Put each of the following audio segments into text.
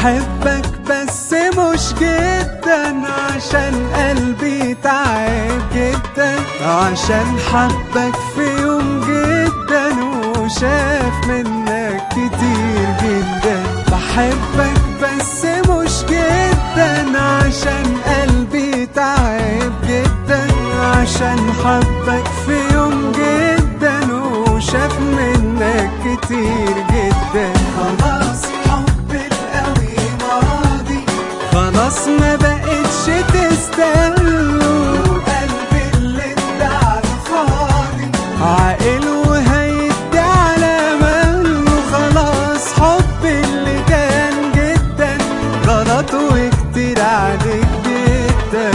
بحبك بس مش جدا عشان قلبي تعب جدا عشان حبك في يوم جدا وشاف منك كتير جدا بحبك بس مش جدا عشان قلبي تعب جدا عشان حبك في يوم جدا وشاف منك كتير جدا خلاص حب القوي ماضي خلاص ما بقتش تستاهله وقلبي اللي ادعى فاضي عاقل وهيدي على مهله خلاص حب اللي كان جدا غلط وكتير عليك جدا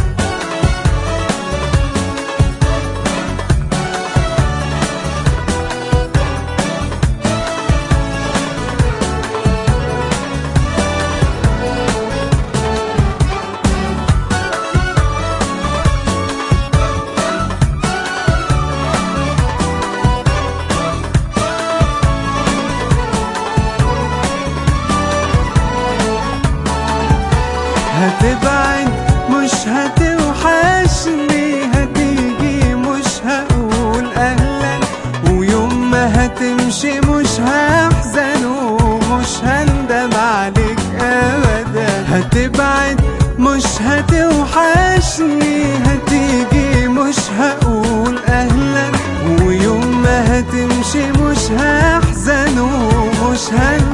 هتبعد مش هتوحشني هتيجي مش هقول اهلا ويوم ما هتمشي مش هحزن ومش هندم عليك ابدا هتبعد مش هتوحشني هتيجي مش هقول اهلا ويوم ما هتمشي مش هحزن ومش هندم